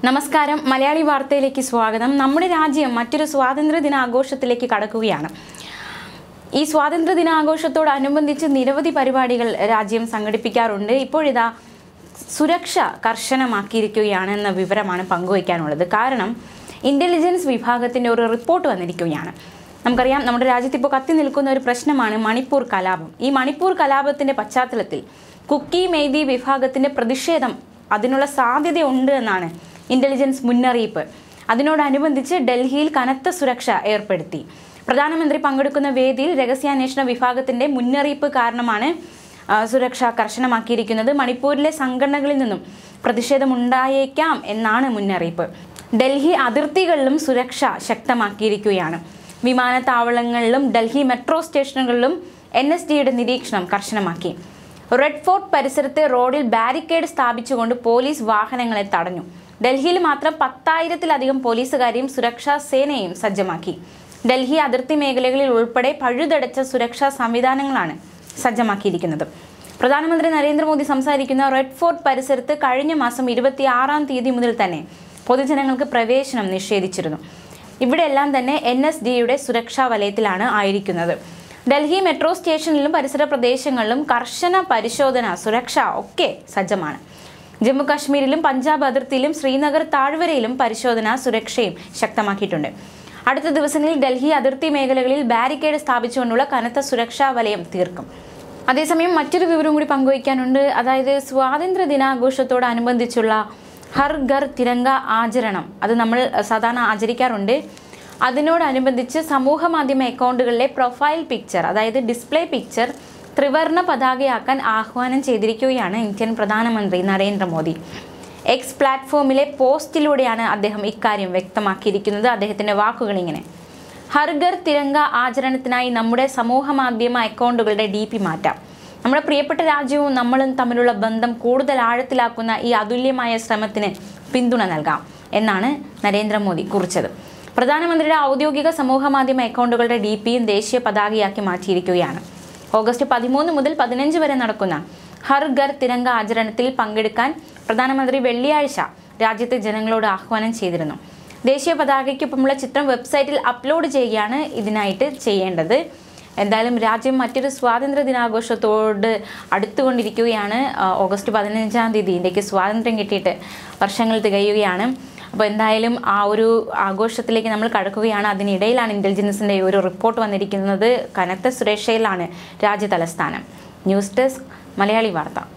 നമസ്കാരം മലയാളി വാർത്തയിലേക്ക് സ്വാഗതം നമ്മുടെ രാജ്യം മറ്റൊരു സ്വാതന്ത്ര്യ ദിനാഘോഷത്തിലേക്ക് കടക്കുകയാണ് ഈ സ്വാതന്ത്ര്യ ദിനാഘോഷത്തോടനുബന്ധിച്ച് നിരവധി പരിപാടികൾ രാജ്യം സംഘടിപ്പിക്കാറുണ്ട് ഇപ്പോഴിതാ സുരക്ഷ കർശനമാക്കിയിരിക്കുകയാണ് എന്ന വിവരമാണ് പങ്കുവയ്ക്കാനുള്ളത് കാരണം ഇൻ്റലിജൻസ് വിഭാഗത്തിൻ്റെ ഒരു റിപ്പോർട്ട് വന്നിരിക്കുകയാണ് നമുക്കറിയാം നമ്മുടെ രാജ്യത്ത് ഇപ്പോൾ കത്തി നിൽക്കുന്ന ഒരു പ്രശ്നമാണ് മണിപ്പൂർ കലാപം ഈ മണിപ്പൂർ കലാപത്തിൻ്റെ പശ്ചാത്തലത്തിൽ കുക്കി മെയ്തി വിഭാഗത്തിൻ്റെ പ്രതിഷേധം അതിനുള്ള സാധ്യതയുണ്ട് എന്നാണ് ഇൻ്റലിജൻസ് മുന്നറിയിപ്പ് അതിനോടനുബന്ധിച്ച് ഡൽഹിയിൽ കനത്ത സുരക്ഷ ഏർപ്പെടുത്തി പ്രധാനമന്ത്രി പങ്കെടുക്കുന്ന വേദിയിൽ രഹസ്യാന്വേഷണ വിഭാഗത്തിന്റെ മുന്നറിയിപ്പ് കാരണമാണ് ആ, സുരക്ഷ കർശനമാക്കിയിരിക്കുന്നത് മണിപ്പൂരിലെ സംഘടനകളിൽ നിന്നും പ്രതിഷേധമുണ്ടായേക്കാം എന്നാണ് മുന്നറിയിപ്പ് ഡൽഹി അതിർത്തികളിലും സുരക്ഷ ശക്തമാക്കിയിരിക്കുകയാണ് വിമാനത്താവളങ്ങളിലും ഡൽഹി മെട്രോ സ്റ്റേഷനുകളിലും എൻ എസ് ഡിയുടെ നിരീക്ഷണം കർശനമാക്കി റെഡ് ഫോർട്ട് പരിസരത്തെ റോഡിൽ ബാരിക്കേഡ് സ്ഥാപിച്ചുകൊണ്ട് പോലീസ് വാഹനങ്ങളെ തടഞ്ഞു ഡൽഹിയിൽ മാത്രം പത്തായിരത്തിലധികം പോലീസുകാരെയും സുരക്ഷാ സേനയും സജ്ജമാക്കി ഡൽഹി അതിർത്തി മേഖലകളിൽ ഉൾപ്പെടെ പഴുതടച്ച സുരക്ഷാ സംവിധാനങ്ങളാണ് സജ്ജമാക്കിയിരിക്കുന്നത് പ്രധാനമന്ത്രി നരേന്ദ്രമോദി സംസാരിക്കുന്ന റെഡ് ഫോർട്ട് പരിസരത്ത് കഴിഞ്ഞ മാസം ഇരുപത്തി ആറാം തീയതി മുതൽ തന്നെ പൊതുജനങ്ങൾക്ക് പ്രവേശനം നിഷേധിച്ചിരുന്നു ഇവിടെയെല്ലാം തന്നെ എൻ എസ് ഡിയുടെ സുരക്ഷാ വലയത്തിലാണ് ആയിരിക്കുന്നത് ഡൽഹി മെട്രോ സ്റ്റേഷനിലും പരിസര പ്രദേശങ്ങളിലും കർശന പരിശോധന സുരക്ഷ ഒക്കെ സജ്ജമാണ് ജമ്മു കാശ്മീരിലും പഞ്ചാബ് അതിർത്തിയിലും ശ്രീനഗർ താഴ്വരയിലും പരിശോധന സുരക്ഷയും ശക്തമാക്കിയിട്ടുണ്ട് അടുത്ത ദിവസങ്ങളിൽ ഡൽഹി അതിർത്തി മേഖലകളിൽ ബാരിക്കേഡ് സ്ഥാപിച്ചുകൊണ്ടുള്ള കനത്ത സുരക്ഷാ വലയം തീർക്കും അതേസമയം മറ്റൊരു വിവരം കൂടി പങ്കുവയ്ക്കാനുണ്ട് അതായത് സ്വാതന്ത്ര്യ ദിനാഘോഷത്തോടനുബന്ധിച്ചുള്ള ഹർ ഘർ തിരങ്ക ആചരണം അത് നമ്മൾ സാധാരണ ആചരിക്കാറുണ്ട് അതിനോടനുബന്ധിച്ച് സമൂഹ മാധ്യമ അക്കൗണ്ടുകളിലെ പ്രൊഫൈൽ പിക്ചർ അതായത് ഡിസ്പ്ലേ പിക്ചർ ത്രിവർണ പതാകയാക്കാൻ ആഹ്വാനം ചെയ്തിരിക്കുകയാണ് ഇന്ത്യൻ പ്രധാനമന്ത്രി നരേന്ദ്രമോദി എക്സ് പ്ലാറ്റ്ഫോമിലെ പോസ്റ്റിലൂടെയാണ് അദ്ദേഹം ഇക്കാര്യം വ്യക്തമാക്കിയിരിക്കുന്നത് അദ്ദേഹത്തിൻ്റെ വാക്കുകൾ ഇങ്ങനെ ഹർഗർ തിരങ്ക ആചരണത്തിനായി നമ്മുടെ സമൂഹ മാധ്യമ അക്കൗണ്ടുകളുടെ ഡി പി മാറ്റാം നമ്മുടെ പ്രിയപ്പെട്ട രാജ്യവും നമ്മളും തമ്മിലുള്ള ബന്ധം കൂടുതൽ ആഴത്തിലാക്കുന്ന ഈ അതുല്യമായ ശ്രമത്തിന് പിന്തുണ നൽകാം എന്നാണ് നരേന്ദ്രമോദി കുറിച്ചത് പ്രധാനമന്ത്രിയുടെ ഔദ്യോഗിക സമൂഹ മാധ്യമ അക്കൗണ്ടുകളുടെ ഡി പിയും ദേശീയ പതാകയാക്കി മാറ്റിയിരിക്കുകയാണ് ഓഗസ്റ്റ് പതിമൂന്ന് മുതൽ പതിനഞ്ച് വരെ നടക്കുന്ന ഹർ ഘർ തിരങ്ക ആചരണത്തിൽ പങ്കെടുക്കാൻ പ്രധാനമന്ത്രി വെള്ളിയാഴ്ച രാജ്യത്തെ ജനങ്ങളോട് ആഹ്വാനം ചെയ്തിരുന്നു ദേശീയ പതാകയ്ക്കൊപ്പമുള്ള ചിത്രം വെബ്സൈറ്റിൽ അപ്ലോഡ് ചെയ്യുകയാണ് ഇതിനായിട്ട് ചെയ്യേണ്ടത് എന്തായാലും രാജ്യം മറ്റൊരു സ്വാതന്ത്ര്യ ദിനാഘോഷത്തോട് അടുത്തുകൊണ്ടിരിക്കുകയാണ് ആ, ഓഗസ്റ്റ് പതിനഞ്ചാം തീയതി ഇന്ത്യക്ക് സ്വാതന്ത്ര്യം കിട്ടിയിട്ട് വർഷങ്ങൾ തികയുകയാണ് അപ്പോൾ എന്തായാലും ആ ഒരു ആഘോഷത്തിലേക്ക് നമ്മൾ കടക്കുകയാണ് അതിനിടയിലാണ് ഇൻ്റലിജൻസിൻ്റെ ഒരു റിപ്പോർട്ട് വന്നിരിക്കുന്നത് കനത്ത സുരക്ഷയിലാണ് രാജ്യ തലസ്ഥാനം ന്യൂസ് ഡെസ്ക് മലയാളി വാർത്ത